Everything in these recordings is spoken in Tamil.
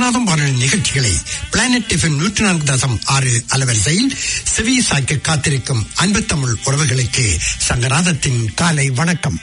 விஸ்வநாதம் வானொலி நிகழ்ச்சிகளை பிளானட் எஃப்எம் நூற்றி நான்கு தசம் ஆறு அலவரிசையில் செவி சாய்க்க காத்திருக்கும் அன்பு தமிழ் உறவுகளுக்கு சங்கராதத்தின் காலை வணக்கம்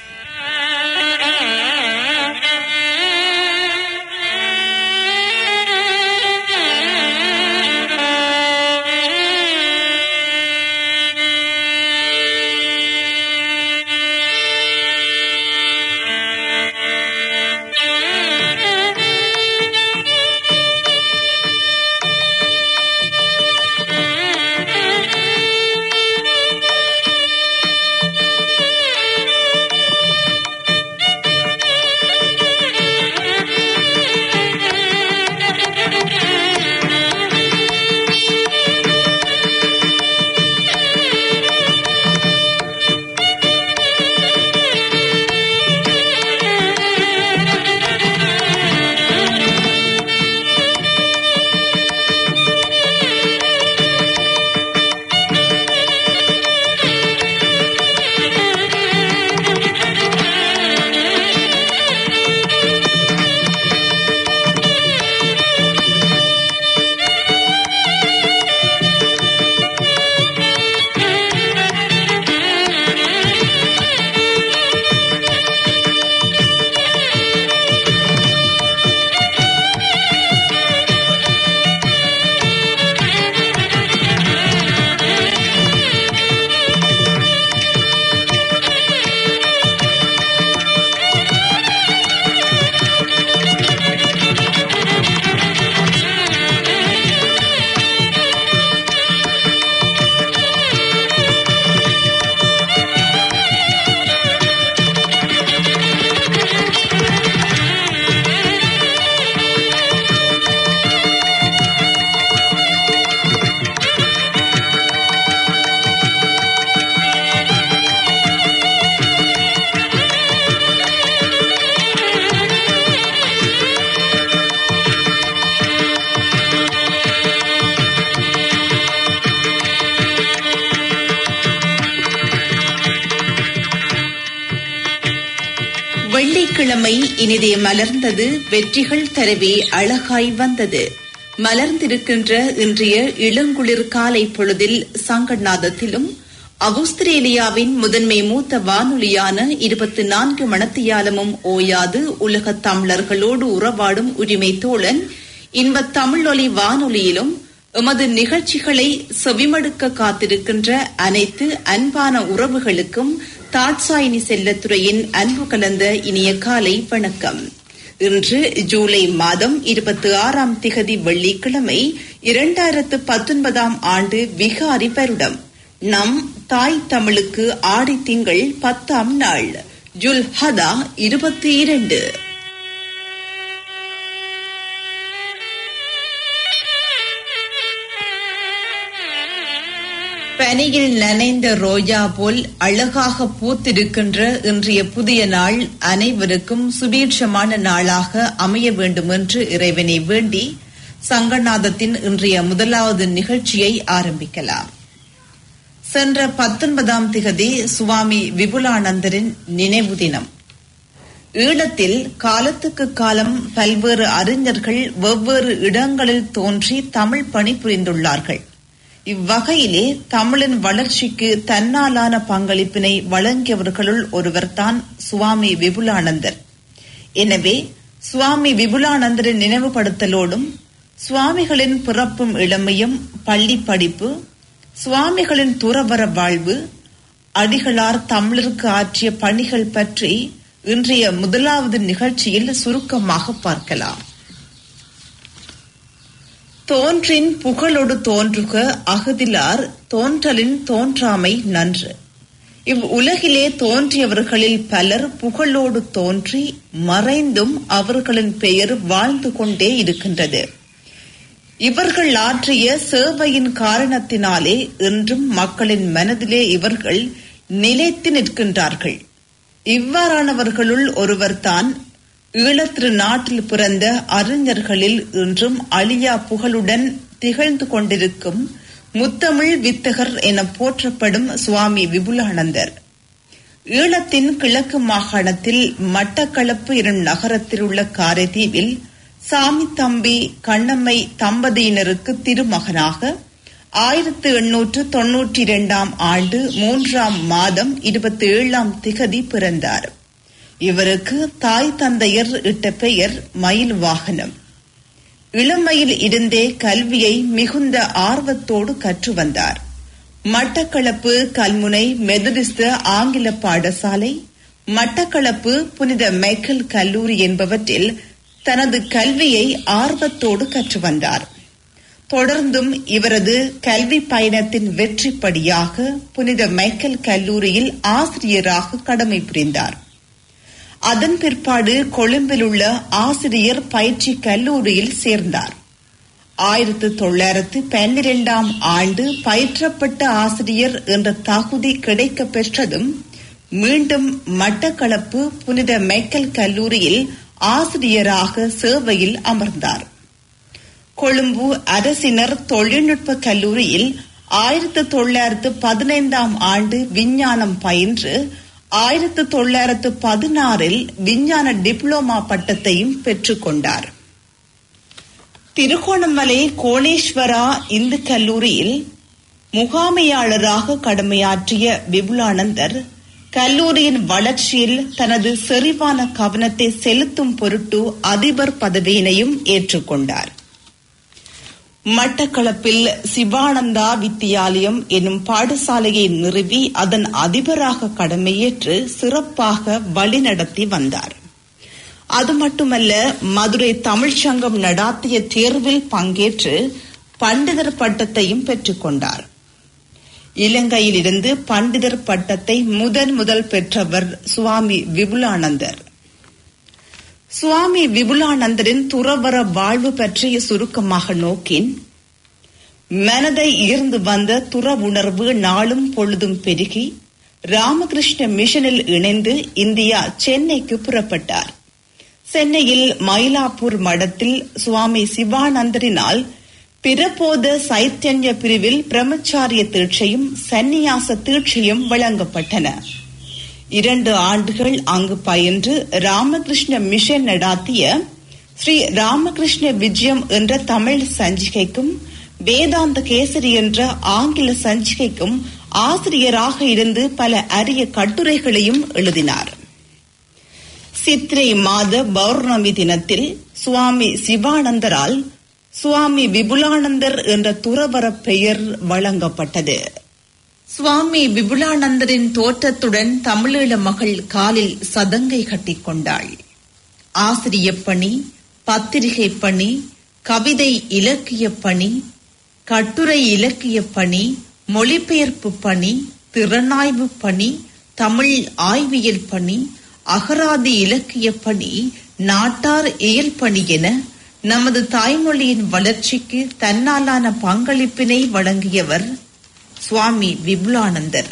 வெள்ளிக்கிழமை இனிதே மலர்ந்தது வெற்றிகள் தரவே அழகாய் வந்தது மலர்ந்திருக்கின்ற இன்றைய இளங்குளிர் காலை பொழுதில் சங்கநாதத்திலும் ஆஸ்திரேலியாவின் முதன்மை மூத்த வானொலியான இருபத்தி நான்கு மணத்தியாலமும் ஓயாது உலக தமிழர்களோடு உறவாடும் உரிமை தோழன் இன்பத் தமிழொலி வானொலியிலும் எமது நிகழ்ச்சிகளை செவிமடுக்க காத்திருக்கின்ற அனைத்து அன்பான உறவுகளுக்கும் தாட்சாயினி செல்லத்துறையின் அன்பு கலந்த இனிய காலை வணக்கம் இன்று ஜூலை மாதம் இருபத்தி ஆறாம் திகதி வெள்ளிக்கிழமை இரண்டாயிரத்து பத்தொன்பதாம் ஆண்டு விகாரி வருடம் நம் தாய் தமிழுக்கு ஆடி திங்கள் பத்தாம் நாள் ஜுல் ஹதா இருபத்தி இரண்டு பனியில் நனைந்த ரோஜா போல் அழகாக பூத்திருக்கின்ற இன்றைய புதிய நாள் அனைவருக்கும் சுபீட்சமான நாளாக அமைய வேண்டும் என்று இறைவனை வேண்டி சங்கநாதத்தின் இன்றைய முதலாவது நிகழ்ச்சியை ஆரம்பிக்கலாம் சென்ற பத்தொன்பதாம் திகதி சுவாமி விபுலானந்தரின் நினைவு தினம் ஈழத்தில் காலத்துக்கு காலம் பல்வேறு அறிஞர்கள் வெவ்வேறு இடங்களில் தோன்றி தமிழ் பணிபுரிந்துள்ளார்கள் இவ்வகையிலே தமிழின் வளர்ச்சிக்கு தன்னாலான பங்களிப்பினை வழங்கியவர்களுள் ஒருவர்தான் சுவாமி விபுலானந்தர் எனவே சுவாமி விபுலானந்தரின் நினைவுபடுத்தலோடும் சுவாமிகளின் பிறப்பும் இளமையும் பள்ளி படிப்பு சுவாமிகளின் துறவர வாழ்வு அடிகளார் தமிழருக்கு ஆற்றிய பணிகள் பற்றி இன்றைய முதலாவது நிகழ்ச்சியில் சுருக்கமாக பார்க்கலாம் தோன்றின் புகழொடு தோன்றுக அகதிலார் தோன்றலின் தோன்றாமை நன்று இவ் உலகிலே தோன்றியவர்களில் பலர் புகழோடு தோன்றி மறைந்தும் அவர்களின் பெயர் வாழ்ந்து கொண்டே இருக்கின்றது இவர்கள் ஆற்றிய சேவையின் காரணத்தினாலே இன்றும் மக்களின் மனதிலே இவர்கள் நிலைத்து நிற்கின்றார்கள் இவ்வாறானவர்களுள் ஒருவர்தான் ஈழத்திரு நாட்டில் பிறந்த அறிஞர்களில் இன்றும் அழியா புகழுடன் திகழ்ந்து கொண்டிருக்கும் முத்தமிழ் வித்தகர் என போற்றப்படும் சுவாமி விபுலானந்தர் ஈழத்தின் கிழக்கு மாகாணத்தில் மட்டக்களப்பு எனும் நகரத்தில் உள்ள காரைதீவில் சாமி தம்பி கண்ணம்மை தம்பதியினருக்கு திருமகனாக ஆயிரத்து எண்ணூற்று தொன்னூற்றி இரண்டாம் ஆண்டு மூன்றாம் மாதம் இருபத்தி ஏழாம் திகதி பிறந்தார் இவருக்கு தாய் தந்தையர் இட்ட பெயர் மயில் வாகனம் இளமையில் இருந்தே கல்வியை மிகுந்த ஆர்வத்தோடு கற்று வந்தார் மட்டக்களப்பு கல்முனை மெதடிஸ்த ஆங்கில பாடசாலை மட்டக்களப்பு புனித மைக்கேல் கல்லூரி என்பவற்றில் தனது கல்வியை ஆர்வத்தோடு கற்று வந்தார் தொடர்ந்தும் இவரது கல்வி பயணத்தின் வெற்றிப்படியாக புனித மைக்கேல் கல்லூரியில் ஆசிரியராக கடமை புரிந்தார் அதன் பிற்பாடு கொழும்பில் உள்ள ஆசிரியர் பயிற்சி கல்லூரியில் சேர்ந்தார் ஆயிரத்து தொள்ளாயிரத்து பன்னிரெண்டாம் ஆண்டு பயிற்றப்பட்ட ஆசிரியர் என்ற தகுதி கிடைக்க பெற்றதும் மீண்டும் மட்டக்களப்பு புனித மைக்கேல் கல்லூரியில் ஆசிரியராக சேவையில் அமர்ந்தார் கொழும்பு அரசினர் தொழில்நுட்ப கல்லூரியில் ஆயிரத்து தொள்ளாயிரத்து பதினைந்தாம் ஆண்டு விஞ்ஞானம் பயின்று ஆயிரத்து தொள்ளாயிரத்து பதினாறில் விஞ்ஞான டிப்ளோமா பட்டத்தையும் பெற்றுக்கொண்டார் திருகோணமலை கோணேஸ்வரா இந்து கல்லூரியில் முகாமையாளராக கடமையாற்றிய விபுலானந்தர் கல்லூரியின் வளர்ச்சியில் தனது செறிவான கவனத்தை செலுத்தும் பொருட்டு அதிபர் பதவியினையும் ஏற்றுக்கொண்டார் மட்டக்களப்பில் சிவானந்தா வித்தியாலயம் எனும் பாடசாலையை நிறுவி அதன் அதிபராக கடமையேற்று சிறப்பாக வழிநடத்தி வந்தார் அது மட்டுமல்ல மதுரை தமிழ்ச்சங்கம் நடாத்திய தேர்வில் பங்கேற்று பண்டிதர் பட்டத்தையும் பெற்றுக்கொண்டார் இலங்கையிலிருந்து பண்டிதர் பட்டத்தை முதன் முதல் பெற்றவர் சுவாமி விபுலானந்தர் சுவாமி விபுலானந்தரின் துறவர வாழ்வு பற்றிய சுருக்கமாக நோக்கின் மனதை ஈர்ந்து வந்த துறவுணர்வு நாளும் பொழுதும் பெருகி ராமகிருஷ்ண மிஷனில் இணைந்து இந்தியா சென்னைக்கு புறப்பட்டார் சென்னையில் மயிலாப்பூர் மடத்தில் சுவாமி சிவானந்தரினால் பிரபோத சைத்தன்ய பிரிவில் பிரம்மச்சாரிய தீட்சையும் சந்நியாச தீட்சையும் வழங்கப்பட்டன இரண்டு ஆண்டுகள் அங்கு பயின்று ராமகிருஷ்ண மிஷன் நடாத்திய ஸ்ரீ ராமகிருஷ்ண விஜயம் என்ற தமிழ் சஞ்சிகைக்கும் வேதாந்த கேசரி என்ற ஆங்கில சஞ்சிகைக்கும் ஆசிரியராக இருந்து பல அரிய கட்டுரைகளையும் எழுதினார் சித்திரை மாத பௌர்ணமி தினத்தில் சுவாமி சிவானந்தரால் சுவாமி விபுலானந்தர் என்ற துறவர பெயர் வழங்கப்பட்டது சுவாமி விபுலானந்தரின் தோற்றத்துடன் தமிழீழ மகள் காலில் சதங்கை கட்டிக்கொண்டாள் ஆசிரிய பணி பத்திரிகை பணி கவிதை இலக்கிய பணி கட்டுரை இலக்கிய பணி மொழிபெயர்ப்பு பணி திறனாய்வு பணி தமிழ் ஆய்வியல் பணி அகராதி இலக்கிய பணி நாட்டார் இயல் பணி என நமது தாய்மொழியின் வளர்ச்சிக்கு தன்னாலான பங்களிப்பினை வழங்கியவர் சுவாமி விபுலானந்தர்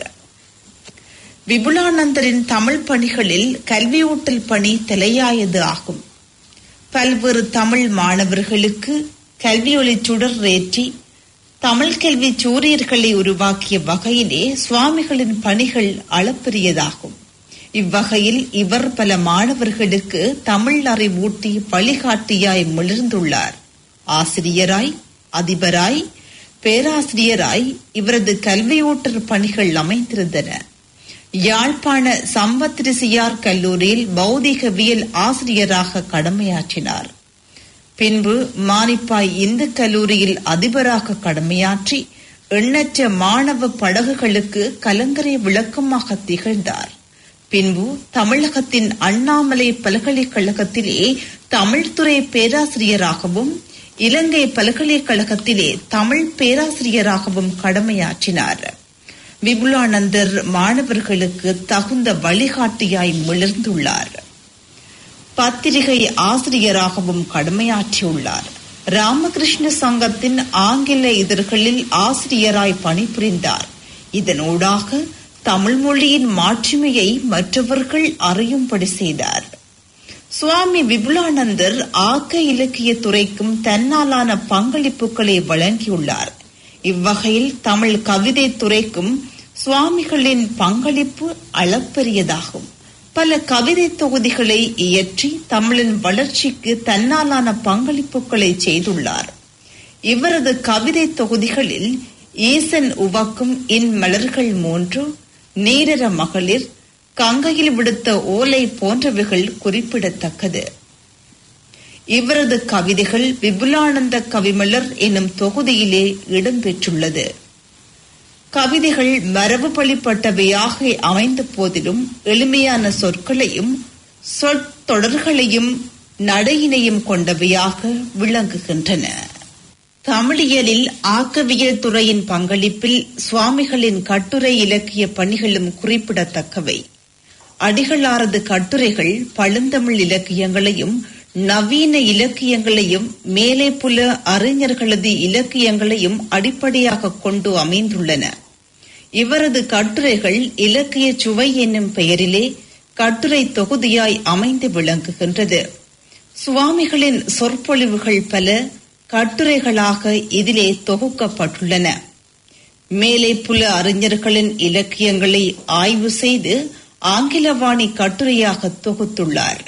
விபுலானந்தரின் தமிழ் பணிகளில் கல்வியூட்டல் பணி தலையாயது ஆகும் பல்வேறு தமிழ் மாணவர்களுக்கு கல்வியொலி சுடர் ஏற்றி தமிழ் கல்வி சூரியர்களை உருவாக்கிய வகையிலே சுவாமிகளின் பணிகள் அளப்பெரியதாகும் இவ்வகையில் இவர் பல மாணவர்களுக்கு தமிழ் அறிவூட்டி வழிகாட்டியாய் மிளர்ந்துள்ளார் ஆசிரியராய் அதிபராய் பேராசிரியராய் இவரது கல்வியூட்டர் பணிகள் அமைந்திருந்தன யாழ்ப்பாண சம்பத்திரிசியார் கல்லூரியில் பௌதிகவியல் ஆசிரியராக கடமையாற்றினார் பின்பு மானிப்பாய் இந்து கல்லூரியில் அதிபராக கடமையாற்றி எண்ணற்ற மாணவ படகுகளுக்கு கலங்கரை விளக்கமாக திகழ்ந்தார் பின்பு தமிழகத்தின் அண்ணாமலை பல்கலைக்கழகத்திலே தமிழ்துறை பேராசிரியராகவும் இலங்கை பல்கலைக்கழகத்திலே தமிழ் பேராசிரியராகவும் கடமையாற்றினார் விபுலானந்தர் மாணவர்களுக்கு தகுந்த வழிகாட்டியாய் மிளர்ந்துள்ளார் பத்திரிகை ஆசிரியராகவும் கடமையாற்றியுள்ளார் ராமகிருஷ்ண சங்கத்தின் ஆங்கில இதழ்களில் ஆசிரியராய் பணிபுரிந்தார் இதனூடாக தமிழ் மொழியின் மாட்சிமையை மற்றவர்கள் அறியும்படி செய்தார் சுவாமி விபுலானந்தர் ஆக்க இலக்கிய துறைக்கும் தன்னாலான பங்களிப்புகளை வழங்கியுள்ளார் இவ்வகையில் தமிழ் கவிதை துறைக்கும் சுவாமிகளின் பங்களிப்பு அளப்பெரியதாகும் பல கவிதை தொகுதிகளை இயற்றி தமிழின் வளர்ச்சிக்கு தன்னாலான பங்களிப்புகளை செய்துள்ளார் இவரது கவிதை தொகுதிகளில் ஈசன் உவக்கும் இன் மலர்கள் மூன்று நீரர மகளிர் கங்கையில் விடுத்த ஓலை போன்றவைகள் குறிப்பிடத்தக்கது இவரது கவிதைகள் விபுலானந்த கவிமலர் என்னும் தொகுதியிலே இடம்பெற்றுள்ளது கவிதைகள் மரபு பழிப்பட்டவையாக அமைந்த போதிலும் எளிமையான சொற்களையும் சொற்றொடர்களையும் நடையினையும் கொண்டவையாக விளங்குகின்றன தமிழியலில் ஆக்கவியல் துறையின் பங்களிப்பில் சுவாமிகளின் கட்டுரை இலக்கிய பணிகளும் குறிப்பிடத்தக்கவை அடிகளாரது கட்டுரைகள் பழுந்தமிழ் இலக்கியங்களையும் நவீன இலக்கியங்களையும் மேலே புல அறிஞர்களது இலக்கியங்களையும் அடிப்படையாக கொண்டு அமைந்துள்ளன இவரது கட்டுரைகள் இலக்கிய சுவை என்னும் பெயரிலே கட்டுரை தொகுதியாய் அமைந்து விளங்குகின்றது சுவாமிகளின் சொற்பொழிவுகள் பல கட்டுரைகளாக இதிலே தொகுக்கப்பட்டுள்ளன மேலே புல அறிஞர்களின் இலக்கியங்களை ஆய்வு செய்து ஆங்கிலவாணி கட்டுரையாக தொகுத்துள்ளார்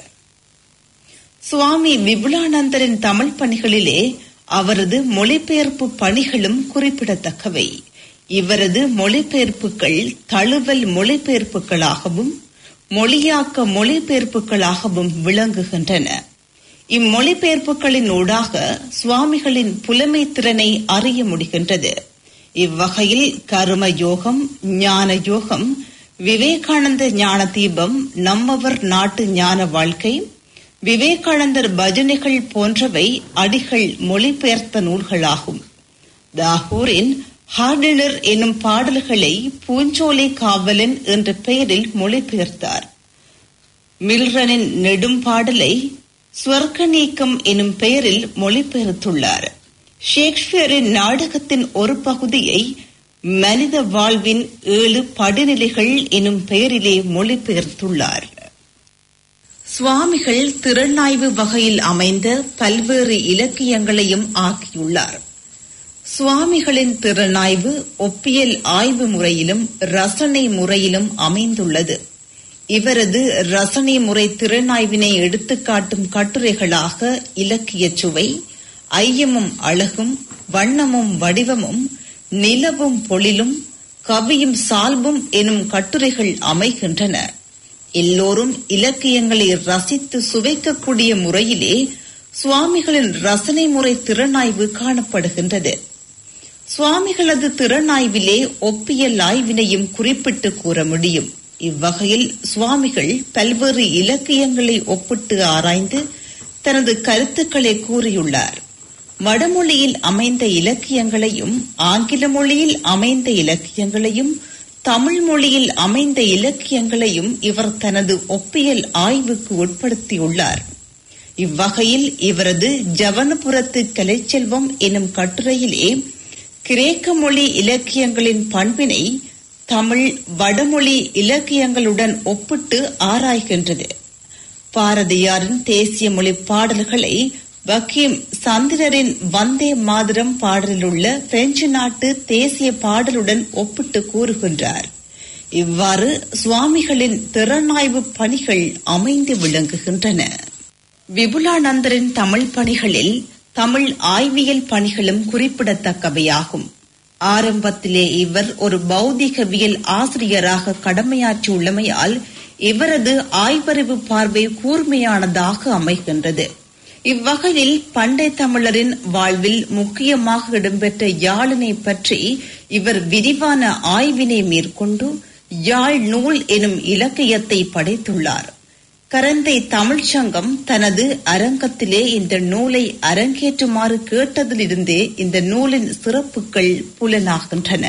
சுவாமி விபுலானந்தரின் தமிழ் பணிகளிலே அவரது மொழிபெயர்ப்பு பணிகளும் குறிப்பிடத்தக்கவை இவரது மொழிபெயர்ப்புகள் தழுவல் மொழிபெயர்ப்புகளாகவும் மொழியாக்க மொழிபெயர்ப்புகளாகவும் விளங்குகின்றன இம்மொழிபெயர்ப்புகளின் ஊடாக சுவாமிகளின் புலமை திறனை அறிய முடிகின்றது இவ்வகையில் கரும யோகம் ஞான யோகம் விவேகானந்த ஞான தீபம் நம்மவர் நாட்டு ஞான வாழ்க்கை விவேகானந்தர் பஜனைகள் போன்றவை அடிகள் மொழிபெயர்த்த நூல்களாகும் தாகூரின் ஹார்டினர் என்னும் பாடல்களை பூஞ்சோலை காவலன் என்ற பெயரில் மொழிபெயர்த்தார் மில்ரனின் நெடும் பாடலை ஸ்வர்க்க நீக்கம் எனும் பெயரில் மொழிபெயர்த்துள்ளார் ஷேக்ஸ்பியரின் நாடகத்தின் ஒரு பகுதியை மனித வாழ்வின் ஏழு படிநிலைகள் எனும் பெயரிலே மொழிபெயர்த்துள்ளார் சுவாமிகள் திறனாய்வு வகையில் அமைந்த பல்வேறு இலக்கியங்களையும் ஆக்கியுள்ளார் சுவாமிகளின் திறனாய்வு ஒப்பியல் ஆய்வு முறையிலும் ரசனை முறையிலும் அமைந்துள்ளது இவரது ரசனை முறை திறனாய்வினை எடுத்துக்காட்டும் கட்டுரைகளாக இலக்கிய சுவை ஐயமும் அழகும் வண்ணமும் வடிவமும் நிலவும் பொழிலும் கவியும் சால்பும் எனும் கட்டுரைகள் அமைகின்றன எல்லோரும் இலக்கியங்களை ரசித்து சுவைக்கக்கூடிய முறையிலே சுவாமிகளின் ரசனை முறை திறனாய்வு காணப்படுகின்றது சுவாமிகளது திறனாய்விலே ஒப்பியல் ஆய்வினையும் குறிப்பிட்டு கூற முடியும் இவ்வகையில் சுவாமிகள் பல்வேறு இலக்கியங்களை ஒப்பிட்டு ஆராய்ந்து தனது கருத்துக்களை கூறியுள்ளார் வடமொழியில் அமைந்த இலக்கியங்களையும் ஆங்கில மொழியில் அமைந்த இலக்கியங்களையும் தமிழ் மொழியில் அமைந்த இலக்கியங்களையும் இவர் தனது ஒப்பியல் ஆய்வுக்கு உட்படுத்தியுள்ளார் இவ்வகையில் இவரது ஜவனபுரத்து கலைச்செல்வம் எனும் கட்டுரையிலே கிரேக்க மொழி இலக்கியங்களின் பண்பினை தமிழ் வடமொழி இலக்கியங்களுடன் ஒப்பிட்டு ஆராய்கின்றது பாரதியாரின் தேசிய மொழி பாடல்களை வக்கீம் சந்திரரின் வந்தே மாதிரம் பாடலிலுள்ள பிரெஞ்சு நாட்டு தேசிய பாடலுடன் ஒப்பிட்டு கூறுகின்றார் இவ்வாறு சுவாமிகளின் திறனாய்வு பணிகள் அமைந்து விளங்குகின்றன விபுலானந்தரின் தமிழ் பணிகளில் தமிழ் ஆய்வியல் பணிகளும் குறிப்பிடத்தக்கவையாகும் ஆரம்பத்திலே இவர் ஒரு பௌதிகவியல் ஆசிரியராக கடமையாற்றியுள்ளமையால் இவரது ஆய்வறிவு பார்வை கூர்மையானதாக அமைகின்றது இவ்வகையில் பண்டை தமிழரின் வாழ்வில் முக்கியமாக இடம்பெற்ற யாழினை பற்றி இவர் விரிவான ஆய்வினை மேற்கொண்டு யாழ் நூல் எனும் இலக்கியத்தை படைத்துள்ளார் கரந்தை தமிழ்ச் சங்கம் தனது அரங்கத்திலே இந்த நூலை அரங்கேற்றுமாறு கேட்டதிலிருந்தே இந்த நூலின் சிறப்புகள் புலனாகின்றன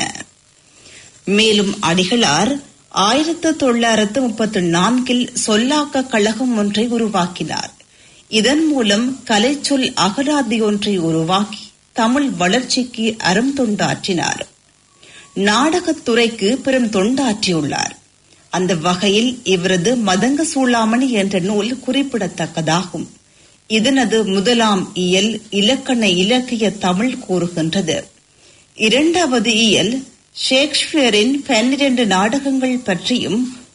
மேலும் அடிகளார் ஆயிரத்து தொள்ளாயிரத்து முப்பத்தி நான்கில் சொல்லாக்க கழகம் ஒன்றை உருவாக்கினார் இதன் மூலம் கலைச்சொல் அகராதி ஒன்றை உருவாக்கி தமிழ் வளர்ச்சிக்கு அரும் தொண்டாற்றினார் நாடகத்துறைக்கு பெரும் தொண்டாற்றியுள்ளார் அந்த வகையில் இவரது மதங்க சூளாமணி என்ற நூல் குறிப்பிடத்தக்கதாகும் இதனது முதலாம் இயல் இலக்கண இலக்கிய தமிழ் கூறுகின்றது இரண்டாவது இயல் ஷேக்ஸ்பியரின் பன்னிரண்டு நாடகங்கள் பற்றியும்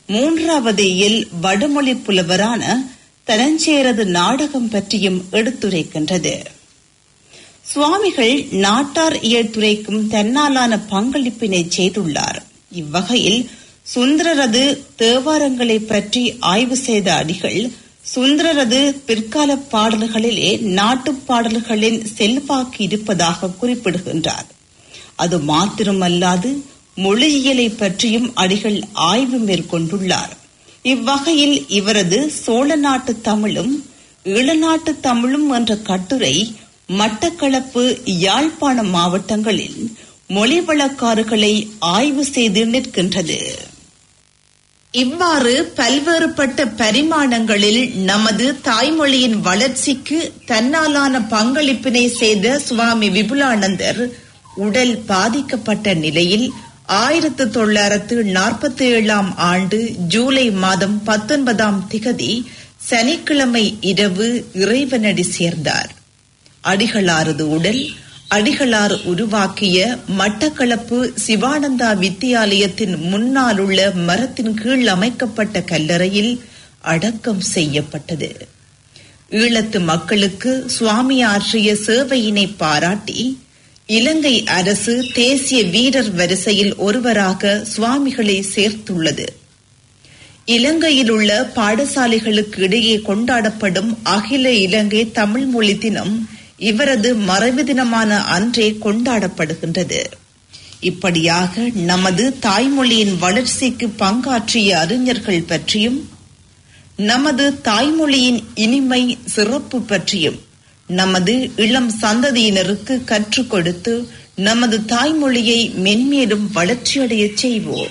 மூன்றாவது இயல் வடமொழி புலவரான தனஞ்சேரது நாடகம் பற்றியும் எடுத்துரைக்கின்றது சுவாமிகள் நாட்டார் இயல் துறைக்கும் தன்னாலான பங்களிப்பினை செய்துள்ளார் இவ்வகையில் சுந்தரரது தேவாரங்களை பற்றி ஆய்வு செய்த அடிகள் சுந்தரரது பிற்கால பாடல்களிலே நாட்டுப் பாடல்களின் செல்வாக்கு இருப்பதாக குறிப்பிடுகின்றார் அது மாத்திரமல்லாது மொழியியலை பற்றியும் அடிகள் ஆய்வு மேற்கொண்டுள்ளார் இவ்வகையில் இவரது சோழ நாட்டு தமிழும் ஈழநாட்டு தமிழும் என்ற கட்டுரை மட்டக்களப்பு யாழ்ப்பாணம் மாவட்டங்களில் மொழி வழக்காறுகளை ஆய்வு செய்து நிற்கின்றது இவ்வாறு பல்வேறுபட்ட பரிமாணங்களில் நமது தாய்மொழியின் வளர்ச்சிக்கு தன்னாலான பங்களிப்பினை செய்த சுவாமி விபுலானந்தர் உடல் பாதிக்கப்பட்ட நிலையில் ஆயிரத்து தொள்ளாயிரத்து நாற்பத்தி ஏழாம் ஆண்டு ஜூலை மாதம் பத்தொன்பதாம் திகதி சனிக்கிழமை இரவு இறைவனடி சேர்ந்தார் அடிகளாரது உடல் அடிகளார் உருவாக்கிய மட்டக்களப்பு சிவானந்தா வித்தியாலயத்தின் முன்னால் உள்ள மரத்தின் கீழ் அமைக்கப்பட்ட கல்லறையில் அடக்கம் செய்யப்பட்டது ஈழத்து மக்களுக்கு சுவாமி ஆற்றிய சேவையினை பாராட்டி இலங்கை அரசு தேசிய வீரர் வரிசையில் ஒருவராக சுவாமிகளை சேர்த்துள்ளது இலங்கையில் உள்ள பாடசாலைகளுக்கு இடையே கொண்டாடப்படும் அகில இலங்கை தமிழ் மொழி தினம் இவரது மறைவு தினமான அன்றே கொண்டாடப்படுகின்றது இப்படியாக நமது தாய்மொழியின் வளர்ச்சிக்கு பங்காற்றிய அறிஞர்கள் பற்றியும் நமது தாய்மொழியின் இனிமை சிறப்பு பற்றியும் நமது இளம் சந்ததியினருக்கு கற்றுக் கொடுத்து நமது தாய்மொழியை மென்மேலும் வளர்ச்சியடைய செய்வோம்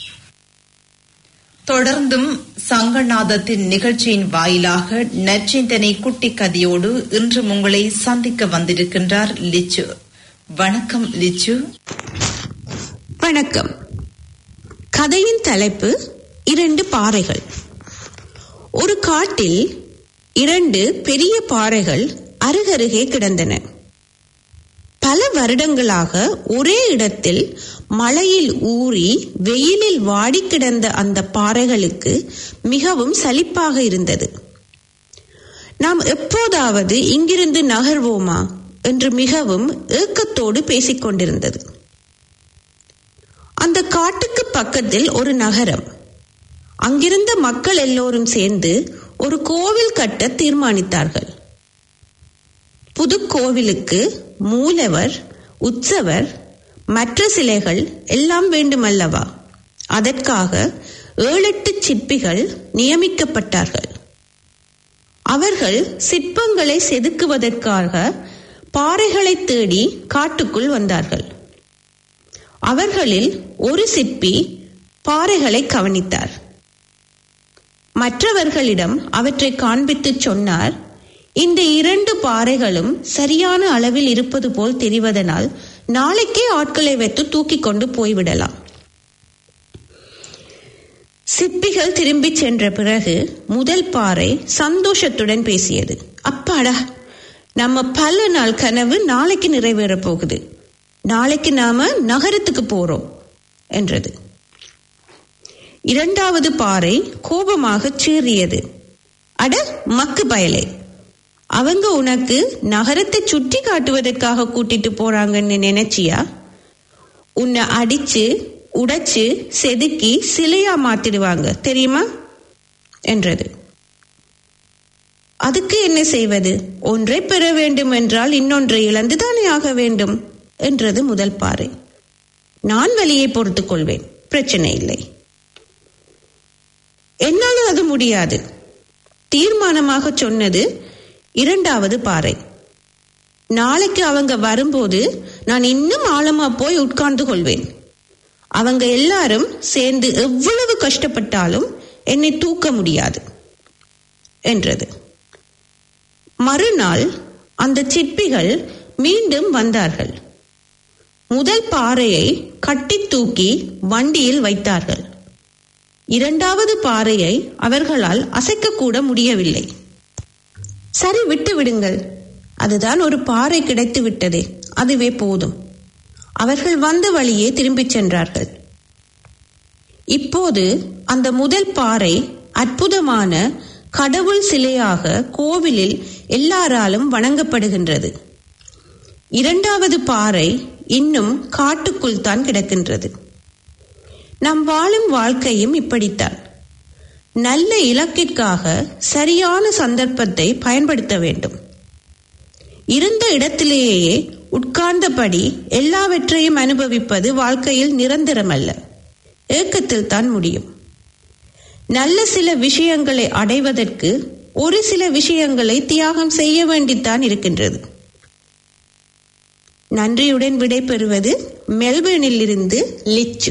தொடர்ந்தும் சங்கநாதத்தின் நிகழ்ச்சியின் வாயிலாக நச்சிந்தனை குட்டி கதையோடு இன்று உங்களை சந்திக்க வந்திருக்கின்றார் லிச்சு வணக்கம் லிச்சு வணக்கம் கதையின் தலைப்பு இரண்டு பாறைகள் ஒரு காட்டில் இரண்டு பெரிய பாறைகள் அருகருகே கிடந்தன பல வருடங்களாக ஒரே இடத்தில் மழையில் ஊறி வெயிலில் வாடி கிடந்த அந்த பாறைகளுக்கு மிகவும் சலிப்பாக இருந்தது நாம் எப்போதாவது இங்கிருந்து நகர்வோமா என்று மிகவும் ஏக்கத்தோடு பேசிக் கொண்டிருந்தது அந்த காட்டுக்கு பக்கத்தில் ஒரு நகரம் அங்கிருந்த மக்கள் எல்லோரும் சேர்ந்து ஒரு கோவில் கட்ட தீர்மானித்தார்கள் புது கோவிலுக்கு மூலவர் உற்சவர் மற்ற சிலைகள் எல்லாம் வேண்டுமல்லவா அதற்காக ஏழெட்டு சிற்பிகள் நியமிக்கப்பட்டார்கள் அவர்கள் சிற்பங்களை செதுக்குவதற்காக பாறைகளை தேடி காட்டுக்குள் வந்தார்கள் அவர்களில் ஒரு சிற்பி பாறைகளை கவனித்தார் மற்றவர்களிடம் அவற்றை காண்பித்து சொன்னார் இந்த இரண்டு பாறைகளும் சரியான அளவில் இருப்பது போல் தெரிவதனால் நாளைக்கே ஆட்களை வைத்து தூக்கி கொண்டு போய்விடலாம் சிற்பிகள் திரும்பி சென்ற பிறகு முதல் பாறை சந்தோஷத்துடன் பேசியது அப்பாடா நம்ம பல நாள் கனவு நாளைக்கு நிறைவேறப் போகுது நாளைக்கு நாம நகரத்துக்கு போறோம் என்றது இரண்டாவது பாறை கோபமாக சீறியது அட மக்கு பயலே அவங்க உனக்கு நகரத்தை சுற்றி காட்டுவதற்காக கூட்டிட்டு போறாங்கன்னு நினைச்சியா உன்னை அடிச்சு உடைச்சு செதுக்கி சிலையா மாத்திடுவாங்க தெரியுமா என்றது அதுக்கு என்ன செய்வது ஒன்றை பெற வேண்டும் என்றால் இன்னொன்றை இழந்துதானே ஆக வேண்டும் என்றது முதல் பாறை நான் வழியை பொறுத்துக் கொள்வேன் பிரச்சனை இல்லை என்னாலும் அது முடியாது தீர்மானமாக சொன்னது இரண்டாவது பாறை நாளைக்கு அவங்க வரும்போது நான் இன்னும் ஆழமா போய் உட்கார்ந்து கொள்வேன் அவங்க எல்லாரும் சேர்ந்து எவ்வளவு கஷ்டப்பட்டாலும் என்னை தூக்க முடியாது என்றது மறுநாள் அந்த சிற்பிகள் மீண்டும் வந்தார்கள் முதல் பாறையை கட்டி தூக்கி வண்டியில் வைத்தார்கள் இரண்டாவது பாறையை அவர்களால் அசைக்கக்கூட முடியவில்லை சரி விட்டு விடுங்கள் அதுதான் ஒரு பாறை கிடைத்து விட்டதே அதுவே போதும் அவர்கள் வந்த வழியே திரும்பிச் சென்றார்கள் இப்போது அந்த முதல் பாறை அற்புதமான கடவுள் சிலையாக கோவிலில் எல்லாராலும் வணங்கப்படுகின்றது இரண்டாவது பாறை இன்னும் காட்டுக்குள் தான் கிடக்கின்றது நாம் வாழும் வாழ்க்கையும் இப்படித்தான் நல்ல இலக்கிற்காக சரியான சந்தர்ப்பத்தை பயன்படுத்த வேண்டும் இருந்த இடத்திலேயே உட்கார்ந்தபடி எல்லாவற்றையும் அனுபவிப்பது வாழ்க்கையில் நிரந்தரமல்ல ஏக்கத்தில் தான் முடியும் நல்ல சில விஷயங்களை அடைவதற்கு ஒரு சில விஷயங்களை தியாகம் செய்ய வேண்டித்தான் இருக்கின்றது நன்றியுடன் விடைபெறுவது மெல்பர்னில் இருந்து லிச்சு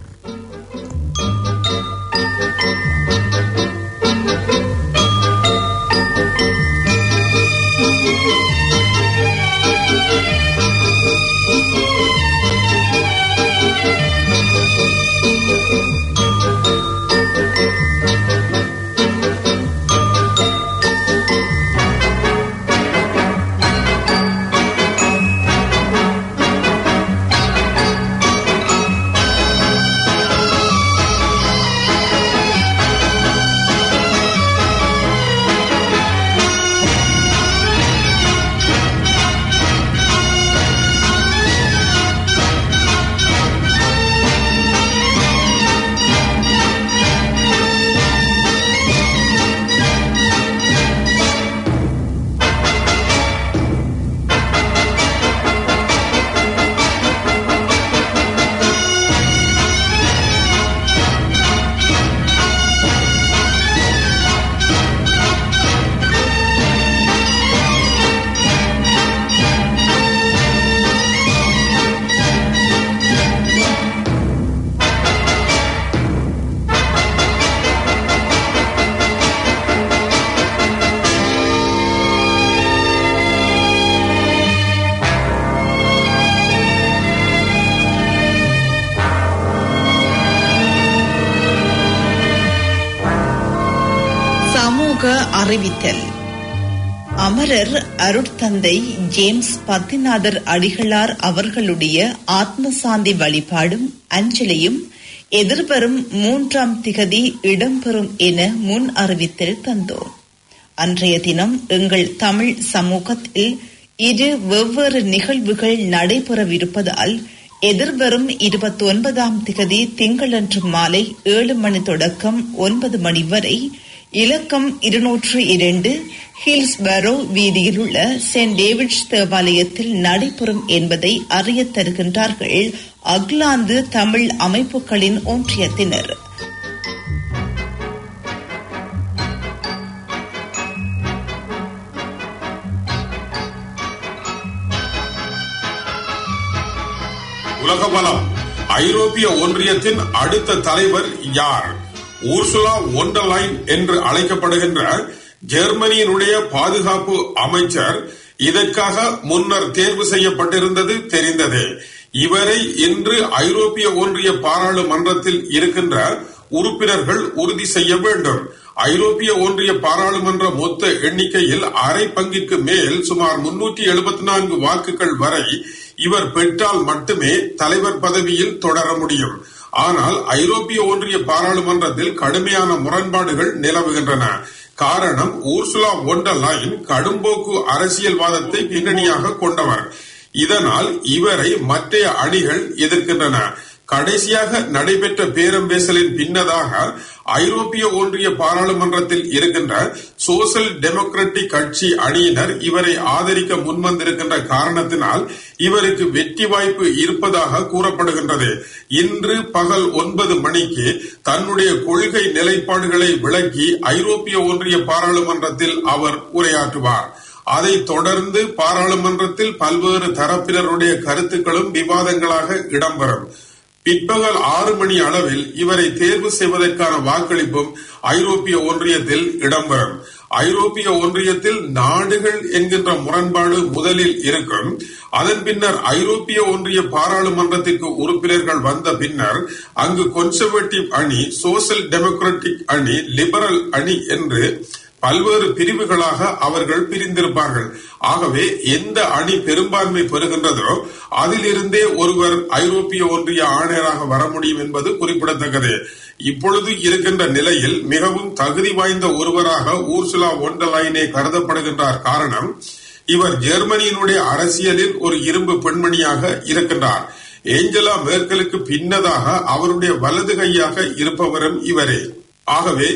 சமூக அறிவித்தல் அமரர் அருட்தந்தை ஜேம்ஸ் பத்திநாதர் அடிகளார் அவர்களுடைய ஆத்ம சாந்தி வழிபாடும் அஞ்சலியும் எதிர்வரும் மூன்றாம் திகதி இடம்பெறும் என முன் அறிவித்தல் தந்தோம் அன்றைய தினம் எங்கள் தமிழ் சமூகத்தில் இரு வெவ்வேறு நிகழ்வுகள் நடைபெறவிருப்பதால் எதிர்வரும் இருபத்தி ஒன்பதாம் திகதி திங்களன்று மாலை ஏழு மணி தொடக்கம் ஒன்பது மணி வரை இலக்கம் இருநூற்று இரண்டு ஹில்ஸ்பரோ வீதியில் உள்ள செயின்ட் டேவிட்ஸ் தேவாலயத்தில் நடைபெறும் என்பதை அறியத் தருகின்றார்கள் அக்லாந்து தமிழ் அமைப்புகளின் ஒன்றியத்தினர் உலக பலம் ஐரோப்பிய ஒன்றியத்தின் அடுத்த தலைவர் யார் ஊர்சுலா ஒண்டர்லைன் என்று அழைக்கப்படுகின்ற ஜெர்மனியினுடைய பாதுகாப்பு அமைச்சர் இதற்காக முன்னர் தேர்வு செய்யப்பட்டிருந்தது தெரிந்ததே இவரை இன்று ஐரோப்பிய ஒன்றிய பாராளுமன்றத்தில் இருக்கின்ற உறுப்பினர்கள் உறுதி செய்ய வேண்டும் ஐரோப்பிய ஒன்றிய பாராளுமன்ற மொத்த எண்ணிக்கையில் அரை பங்கிற்கு மேல் சுமார் முன்னூற்றி எழுபத்தி நான்கு வாக்குகள் வரை இவர் பெற்றால் மட்டுமே தலைவர் பதவியில் தொடர முடியும் ஆனால் ஐரோப்பிய ஒன்றிய பாராளுமன்றத்தில் கடுமையான முரண்பாடுகள் நிலவுகின்றன காரணம் ஊர்சுலா ஒண்டர்லைன் கடும்போக்கு அரசியல்வாதத்தை பின்னணியாக கொண்டவர் இதனால் இவரை மற்ற அணிகள் எதிர்க்கின்றன கடைசியாக நடைபெற்ற பேரம் பேசலின் பின்னதாக ஐரோப்பிய ஒன்றிய பாராளுமன்றத்தில் இருக்கின்ற சோசல் டெமோக்ராட்டிக் கட்சி அணியினர் இவரை ஆதரிக்க முன்வந்திருக்கின்ற காரணத்தினால் இவருக்கு வெற்றி வாய்ப்பு இருப்பதாக கூறப்படுகின்றது இன்று பகல் ஒன்பது மணிக்கு தன்னுடைய கொள்கை நிலைப்பாடுகளை விளக்கி ஐரோப்பிய ஒன்றிய பாராளுமன்றத்தில் அவர் உரையாற்றுவார் அதைத் தொடர்ந்து பாராளுமன்றத்தில் பல்வேறு தரப்பினருடைய கருத்துக்களும் விவாதங்களாக இடம்பெறும் பிற்பகல் ஆறு மணி அளவில் இவரை தேர்வு செய்வதற்கான வாக்களிப்பும் ஐரோப்பிய ஒன்றியத்தில் இடம்பெறும் ஐரோப்பிய ஒன்றியத்தில் நாடுகள் என்கின்ற முரண்பாடு முதலில் இருக்கும் அதன் பின்னர் ஐரோப்பிய ஒன்றிய பாராளுமன்றத்திற்கு உறுப்பினர்கள் வந்த பின்னர் அங்கு கொன்சர்வேட்டிவ் அணி சோசியல் டெமோக்ராட்டிக் அணி லிபரல் அணி என்று பல்வேறு பிரிவுகளாக அவர்கள் பிரிந்திருப்பார்கள் ஆகவே எந்த அணி பெரும்பான்மை பெறுகின்றதோ அதிலிருந்தே ஒருவர் ஐரோப்பிய ஒன்றிய ஆணையராக வர முடியும் என்பது குறிப்பிடத்தக்கது இப்பொழுது இருக்கின்ற நிலையில் மிகவும் தகுதி வாய்ந்த ஒருவராக ஊர்சுலா ஒண்டலைனே கருதப்படுகின்றார் காரணம் இவர் ஜெர்மனியினுடைய அரசியலில் ஒரு இரும்பு பெண்மணியாக இருக்கின்றார் ஏஞ்சலா மேர்க்கலுக்கு பின்னதாக அவருடைய வலது கையாக இருப்பவரும் இவரே ஆகவே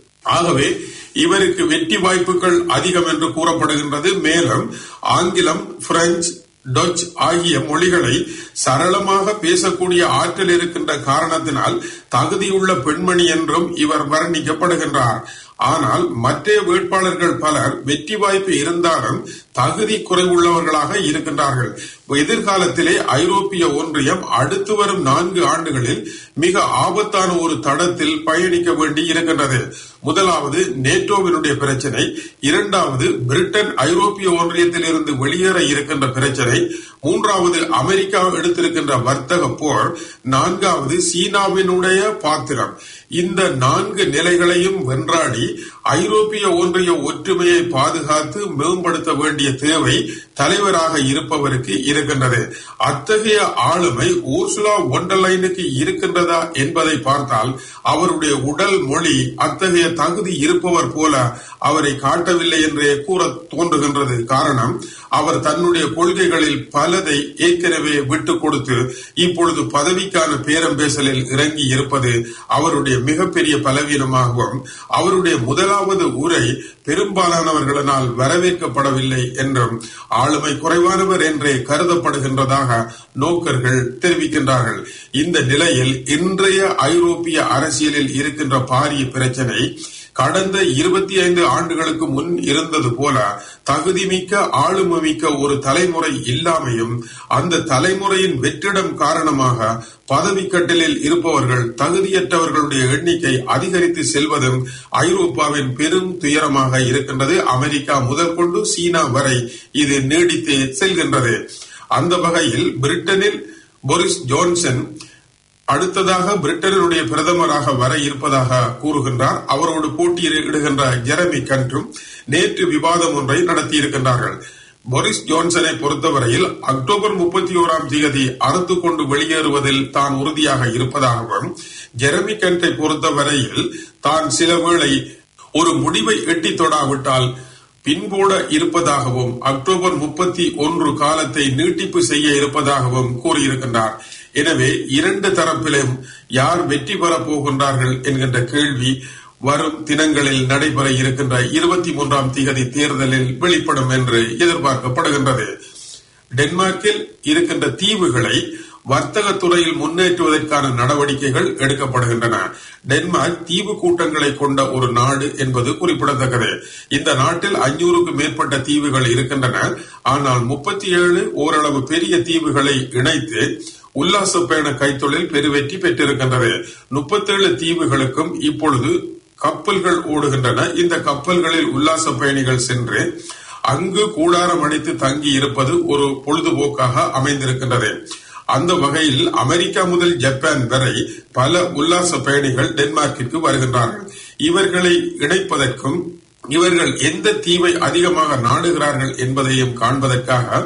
ஆகவே இவருக்கு வெற்றி வாய்ப்புகள் அதிகம் என்று கூறப்படுகின்றது மேலும் ஆங்கிலம் பிரெஞ்சு டச் ஆகிய மொழிகளை சரளமாக பேசக்கூடிய ஆற்றல் இருக்கின்ற காரணத்தினால் தகுதியுள்ள பெண்மணி என்றும் இவர் வர்ணிக்கப்படுகின்றார் ஆனால் மற்ற வேட்பாளர்கள் பலர் வெற்றி வாய்ப்பு இருந்தாலும் தகுதி குறைவுள்ளவர்களாக இருக்கின்றார்கள் எதிர்காலத்திலே ஐரோப்பிய ஒன்றியம் அடுத்து வரும் நான்கு ஆண்டுகளில் மிக ஆபத்தான ஒரு தடத்தில் பயணிக்க வேண்டி இருக்கின்றது முதலாவது நேட்டோவினுடைய பிரச்சனை இரண்டாவது பிரிட்டன் ஐரோப்பிய ஒன்றியத்தில் இருந்து வெளியேற இருக்கின்ற பிரச்சனை மூன்றாவது அமெரிக்கா எடுத்திருக்கின்ற வர்த்தக போர் நான்காவது சீனாவினுடைய பாத்திரம் இந்த நான்கு நிலைகளையும் வென்றாடி ஐரோப்பிய ஒன்றிய ஒற்றுமையை பாதுகாத்து மேம்படுத்த வேண்டிய தேவை தலைவராக இருப்பவருக்கு இருக்கின்றது அத்தகைய ஆளுமை ஊர்சுலா ஒண்டர்லைனுக்கு இருக்கின்றதா என்பதை பார்த்தால் அவருடைய உடல் மொழி அத்தகைய தகுதி இருப்பவர் போல அவரை காட்டவில்லை என்றே கூற தோன்றுகின்றது காரணம் அவர் தன்னுடைய கொள்கைகளில் பலதை ஏற்கனவே விட்டு கொடுத்து இப்பொழுது பதவிக்கான பேரம் பேசலில் இறங்கி இருப்பது அவருடைய மிகப்பெரிய பலவீனமாகவும் அவருடைய முதலாவது உரை பெரும்பாலானவர்களினால் வரவேற்கப்படவில்லை என்றும் ஆளுமை குறைவானவர் என்றே கருதப்படுகின்றதாக நோக்கர்கள் தெரிவிக்கின்றார்கள் இந்த நிலையில் இன்றைய ஐரோப்பிய அரசியலில் இருக்கின்ற பாரிய பிரச்சனை கடந்த இருபத்தி ஐந்து ஆண்டுகளுக்கு முன் இருந்தது போல தகுதிமிக்க ஆளுமைமிக்க ஒரு தலைமுறை இல்லாமையும் அந்த தலைமுறையின் வெற்றிடம் காரணமாக பதவிக்கட்டலில் இருப்பவர்கள் தகுதியற்றவர்களுடைய எண்ணிக்கை அதிகரித்து செல்வதும் ஐரோப்பாவின் பெரும் துயரமாக இருக்கின்றது அமெரிக்கா முதல் கொண்டு சீனா வரை இது நீடித்து செல்கின்றது அந்த வகையில் பிரிட்டனில் போரிஸ் ஜோன்சன் அடுத்ததாக பிரிட்டனுடைய பிரதமராக வர இருப்பதாக கூறுகின்றார் அவரோடு போட்டியிடுகின்ற ஜெரமி கன்றும் நேற்று விவாதம் ஒன்றை நடத்தியிருக்கின்றார்கள் போரிஸ் ஜோன்சனை பொறுத்தவரையில் அக்டோபர் முப்பத்தி ஓராம் தேதி அறுத்து கொண்டு வெளியேறுவதில் தான் உறுதியாக இருப்பதாகவும் ஜெரமி கன்றை பொறுத்தவரையில் தான் சில வேளை ஒரு முடிவை எட்டி தொடாவிட்டால் பின்போட இருப்பதாகவும் அக்டோபர் முப்பத்தி ஒன்று காலத்தை நீட்டிப்பு செய்ய இருப்பதாகவும் கூறியிருக்கின்றார் எனவே இரண்டு தரப்பிலும் யார் வெற்றி பெறப் போகின்றார்கள் என்கின்ற கேள்வி வரும் தினங்களில் நடைபெற இருக்கின்ற இருபத்தி மூன்றாம் திகதி தேர்தலில் வெளிப்படும் என்று எதிர்பார்க்கப்படுகின்றது டென்மார்க்கில் இருக்கின்ற தீவுகளை வர்த்தக துறையில் முன்னேற்றுவதற்கான நடவடிக்கைகள் எடுக்கப்படுகின்றன டென்மார்க் தீவு கூட்டங்களை கொண்ட ஒரு நாடு என்பது குறிப்பிடத்தக்கது இந்த நாட்டில் ஐநூறுக்கு மேற்பட்ட தீவுகள் இருக்கின்றன ஆனால் முப்பத்தி ஏழு ஓரளவு பெரிய தீவுகளை இணைத்து உல்லாச பயண கைத்தொழில் பெருவெற்றி பெற்றிருக்கின்றது முப்பத்தேழு தீவுகளுக்கும் இப்பொழுது கப்பல்கள் ஓடுகின்றன இந்த கப்பல்களில் உல்லாச பயணிகள் சென்று அங்கு கூடாரம் அடித்து தங்கி இருப்பது ஒரு பொழுதுபோக்காக அமைந்திருக்கின்றது அந்த வகையில் அமெரிக்கா முதல் ஜப்பான் வரை பல உல்லாச பயணிகள் டென்மார்க்கிற்கு வருகின்றார்கள் இவர்களை இணைப்பதற்கும் இவர்கள் எந்த தீவை அதிகமாக நாடுகிறார்கள் என்பதையும் காண்பதற்காக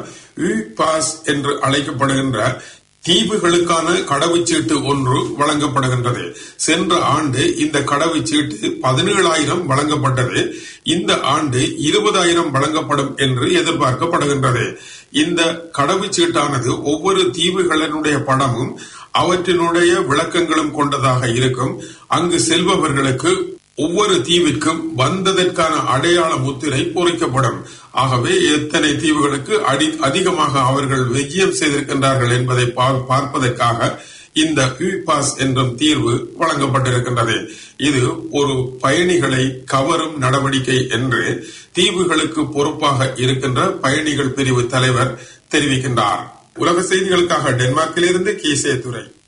பாஸ் என்று அழைக்கப்படுகின்ற தீவுகளுக்கான கடவுச்சீட்டு ஒன்று வழங்கப்படுகின்றது சென்ற ஆண்டு இந்த கடவுச்சீட்டு பதினேழாயிரம் வழங்கப்பட்டது இந்த ஆண்டு இருபதாயிரம் வழங்கப்படும் என்று எதிர்பார்க்கப்படுகின்றது இந்த கடவுச்சீட்டானது ஒவ்வொரு தீவுகளினுடைய படமும் அவற்றினுடைய விளக்கங்களும் கொண்டதாக இருக்கும் அங்கு செல்பவர்களுக்கு ஒவ்வொரு தீவிற்கும் வந்ததற்கான அடையாள முத்திரை பொறிக்கப்படும் ஆகவே எத்தனை தீவுகளுக்கு அடி அதிகமாக அவர்கள் விஜயம் செய்திருக்கின்றார்கள் என்பதை பார்ப்பதற்காக இந்த பாஸ் என்றும் தீர்வு வழங்கப்பட்டிருக்கின்றது இது ஒரு பயணிகளை கவரும் நடவடிக்கை என்று தீவுகளுக்கு பொறுப்பாக இருக்கின்ற பயணிகள் பிரிவு தலைவர் தெரிவிக்கின்றார் உலக செய்திகளுக்காக டென்மார்க்கிலிருந்து கீசே துறை